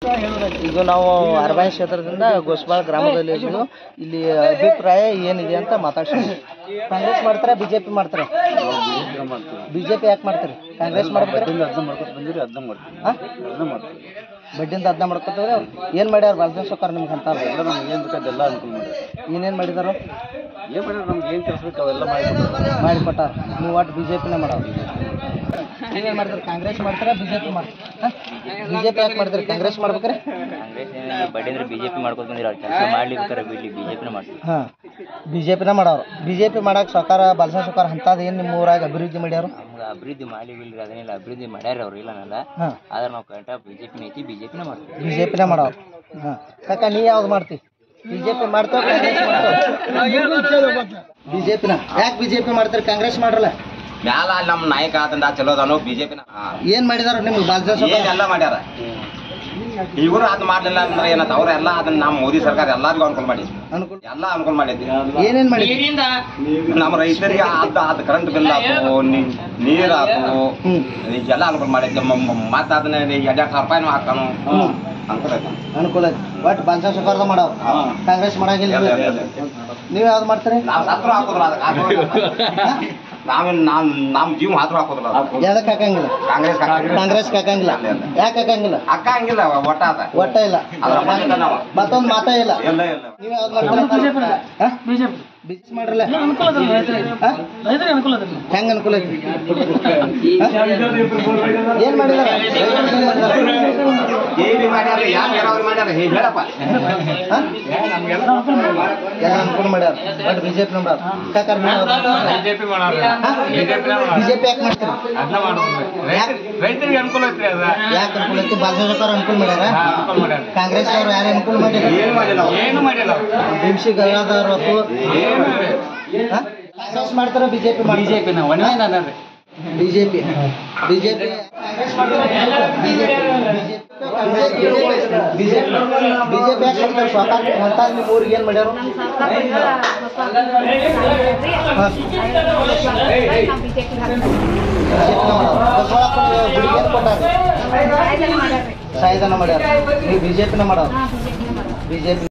ಇದು ನಾವು ಅರಬಾಯಿ ಕ್ಷೇತ್ರದಿಂದ ಗೋಸ್ಬಾಳ್ ಗ್ರಾಮದಲ್ಲಿ ಇದ್ದೀವಿ ಇಲ್ಲಿ ಅಭಿಪ್ರಾಯ ಏನಿದೆ ಅಂತ ಮಾತಾಡ್ತೀವಿ ಕಾಂಗ್ರೆಸ್ ಮಾಡ್ತಾರೆ ಬಿಜೆಪಿ ಮಾಡ್ತಾರೆ ಬಿಜೆಪಿ ಯಾಕೆ ಮಾಡ್ತಾರೆ ಕಾಂಗ್ರೆಸ್ ಮಾಡ್ತಾರೆ ಬಂದಿರಿ ಅದನ್ನ ಮಾಡ್ತೀವಿ ಹಾ? ಅದನ್ನ ಮಾಡ್ತೀವಿ ಬಡ್ಡಿಂದ ಅದನ್ನ ಮಾಡ್ಕೊತಾರೆ ಏನು ಮಾಡ್ಯಾರ ಬಾಲ್ಕನ್ ಸೊಕಾರ ನಿಮ್ಗೆ ಅಂತ ಎಲ್ಲ ನಮ್ಗೆ ಏನು ಬೇಕಾದ ಎಲ್ಲ ಅನುಕೂಲ ಮಾಡಿ ಏನೇನು ಮಾಡಿದಾರು ಏನು ಮಾಡಿದ್ರೆ ನಮ್ಗೆ ಏನು ಕೆಲಸ ಬೇಕು ಅವೆಲ್ಲ ಮಾಡಿಕೊಡ್ತಾರೆ ಮಾಡಿಕೊಟ್ಟಾರ ನೀವು ಒಟ್ಟು ಬಿ ಜೆ ಪಿನೇ ಮಾಡೋರು ಏನೇನು ಮಾಡ್ತಾರೆ ಕಾಂಗ್ರೆಸ್ ಮಾಡ್ತಾರೆ ಬಿ ಜೆ ಪಿ ಮಾಡ್ತಾರೆ ಬಿ ಜೆ ಪಿ ಯಾಕೆ ಮಾಡ್ತಾರೆ ಕಾಂಗ್ರೆಸ್ ಮಾಡ್ಬೇಕಾರೆ ಕಾಂಗ್ರೆಸ್ ಬಡ್ಡಿ ಅಂದ್ರೆ ಬಿಜೆಪಿ ಮಾಡ್ಕೊಂಡು ಬಂದಿರೋ ಕೆಲಸ ಮಾಡ್ಲಿಕ್ಕಾರ ಬಿಡ್ಲಿ ಬಿಜೆಪಿನ ಮಾಡ್ತೀವಿ ಹಾಂ ಬಿ ಜೆ ಪಿನ ಮಾಡೋರು ಬಿ ಜೆ ಪಿ ಮಾಡಕ್ಕೆ ಸರ್ಕಾರ ಬಾಲ್ಸನ್ ಸರ್ಕಾರ ಅಂಥದ್ದು ಏನು ನಿಮ್ಮ ಊರಾಗ ಅಭಿವೃದ್ಧಿ ಮಾಡ್ಯಾರು ನಮ್ಗೆ ಅಭಿವೃದ್ಧಿ ಮಾಡ್ಲಿ ಬಿಡ್ಲಿ ಅದೇನಿಲ್ಲ ಅಭಿವೃದ್ಧಿ ಮಾಡ್ಯಾರ ಅವ್ರು ಇಲ್ಲ ಅನ್ನಲ್ಲ ಹಾಂ ಆದ್ರೆ ನಾವು ಕಂಟ ಬಿಜೆಪಿನ ಐತಿ ಬಿಜೆಪಿನ ಮಾಡ್ತೀವಿ ಬಿ ಜೆ ಪಿನ ಮಾಡೋರು ಹಾಂ ಕಾಕ ನೀ ಯಾವ್ದು ಮಾಡ್ತಿ ಬಿ ಜೆ ಪಿ ಮಾಡ್ತಾವ ಬಿ ಜೆ ಪಿನ ಯಾಕೆ ಬಿ ಜೆ ಪಿ ಮಾಡ್ತಾರೆ ಕಾಂಗ್ರೆಸ್ ಮಾಡ್ರಲ್ಲ ಮ್ಯಾಲ ಅಲ್ಲಿ ನಮ್ಮ ನಾಯಕ ಆತಂದ ಚಲೋ ಅದಾನು ಬಿಜೆಪಿನ ಏನು ಮಾಡಿದಾರ ನಿಮ್ಗೆ ಬಾಲ್ಸನ್ ಸರ್ಕಾರ ಏನೆಲ್ಲ ಮಾಡ್ಯಾರ ಇವರು ಅದ್ ಮಾಡ್ಲಿಲ್ಲ ಅಂದ್ರೆ ಏನಂತ ಅವ್ರೆಲ್ಲ ಅದನ್ನ ನಮ್ಮ ಮೋದಿ ಸರ್ಕಾರ ಎಲ್ಲಾರಿಗೂ ಅನುಕೂಲ ಮಾಡಿ ಅನುಕೂಲ ಎಲ್ಲ ಅನುಕೂಲ ಮಾಡೈತಿ ಏನೇನು ಮಾಡಿ ನಮ್ಮ ರೈತರಿಗೆ ಅದ್ ಅದ್ ಕರೆಂಟ್ ಬಿಲ್ ಆತು ನೀ- ನೀರ್ ಆತು ಹ್ಮ್. ಎಲ್ಲ ಅನುಕೂಲ ಮಾಡೈತಿ ಮತ್ತ ಅದನ್ನ ಎರಡ್ ಎರಡ್ ಸಾವಿರ ರೂಪಾಯಿನೂ ಹಾಕಾನು ಅನುಕೂಲ ಐತಿ ಅನುಕೂಲ ಐತಿ ಒಟ್ಟು ಬಾಲ್ಸನ್ ಸರ್ಕಾರದ ಮಾಡವ್ ಕಾಂಗ್ರೆಸ್ ಮಾಡಂಗಿಲ್ಲ ಎಲ್ಲ, ಎಲ್ಲ, ಎಲ್ಲ. ನೀವು ಯಾವ್ದು ಮಾಡ್ತೀರಿ ನಾವ್ ಸತ್ರು ಹಾಕೋದ್ರ ನಾವ್ ನಾವ್ ನಮ್ ಜೀವ ಮಾತ್ರ ಹಾಕೋದ್ರ ಯಾವ್ದಕ್ಕೆ ಹಾಕಂಗಿಲ್ಲ ಕಾಂಗ್ರೆಸ್ ಕಾಂಗ್ರೆಸ್ ಹಾಕಂಗಿಲ್ಲ ಯಾಕೆ ಹಾಕಂಗಿಲ್ಲ ಅಕ್ಕ ಹಂಗಿಲ್ಲ ಒಟ್ಟ ಅದ ಒಟ್ಟ ಇಲ್ಲ ಅದ್ರ ಬಂದ ನಾವ ಮತ್ತೊಂದು ಮಾತಾ ಇಲ್ಲ ಎಲ್ಲ ಎಲ್ಲ ನೀವು ಯಾವ್ದು ಮಾಡ್ತೀರಾ ಬಿಜೆಪಿ ಬಿಜೆಪಿ ಮಾಡ್ರಲ್ಲ ಹಾ? ಹೆಂಗ್ ಅನುಕೂಲ ಐತಿ ಹಾ? ಏನ್ ಮಾಡಿದಾರ ರೈತರಿಗೆ ಏನ್ ಮಾಡಿದಾರ? ಏನ್ ಮಾಡ್ಯಾರ ಯಾರು ಯಾರು ಮಾಡ್ಯಾರ ಹೇ ಹೇಳಪ್ಪ ಹಾ? ಎಲ್ಲ ಅನುಕೂಲ ಮಾಡ್ಯಾರ ಬಟ್ ಬಿಜೆಪಿ ಮಾಡ್ಯಾರ ಕಾಕರ್ ಬಿಜೆಪಿ ಮಾಡೋರು ಬಿಜೆಪಿ ಯಾಕೆ ಮಾಡ್ತೀರ ರೈತರಿಗೆ ಅನುಕೂಲ ಐತ್ರಿ ಅದ ಯಾಕೆ ಅನುಕೂಲ ಐತಿ ಬಾಲಸೋಕರ್ ಅನುಕೂಲ ಮಾಡ್ಯಾರ ಅನುಕೂಲ ಮಾಡ್ಯಾರ ಕಾಂಗ್ರೆಸ್ ಅವ್ರು ಯಾರು ಅನುಕೂಲ ಮಾಡಿಲ್ಲ ಏನ್ ಮಾಡಿಲ್ಲ ಅವ್ರು? ಏನು ಮಾಡಿಲ್ಲ ಬಿಮ್ಸಿ ಗಲ್ಲಾದವ್ರು ಹೊತ್ತು ಹಾ? ಕಾಂಗ್ರೆಸ್ ಮಾಡ್ತಾರ ಬಿಜೆಪಿ ಬಿಜೆಪಿನ ಒಂದೇ ನಾನು ಬಿಜೆಪಿ ಬಿಜೆಪಿ ಕಾಂಗ್ರೆಸ್ ಮಾಡ್ತಾರ ಬಿಜೆಪಿ ಬಿಜೆಪಿ ಬಿಜೆಪಿ ಯಾಕೆ ಮಾಡ್ತಾರೆ ಸ್ವತಃ ಅಂತ ನಿಮ್ಮ ಊರಿಗೆ ಏನು ಮಾಡ್ಯಾರ ಗುಡಿಗೆ ಕೊಟ್ಟಾರ ಸಾಯ್ಧನ ಮಾಡ್ಯಾರ ನೀವು ಬಿಜೆಪಿನ ಮಾಡೋರು ಬಿಜೆಪಿ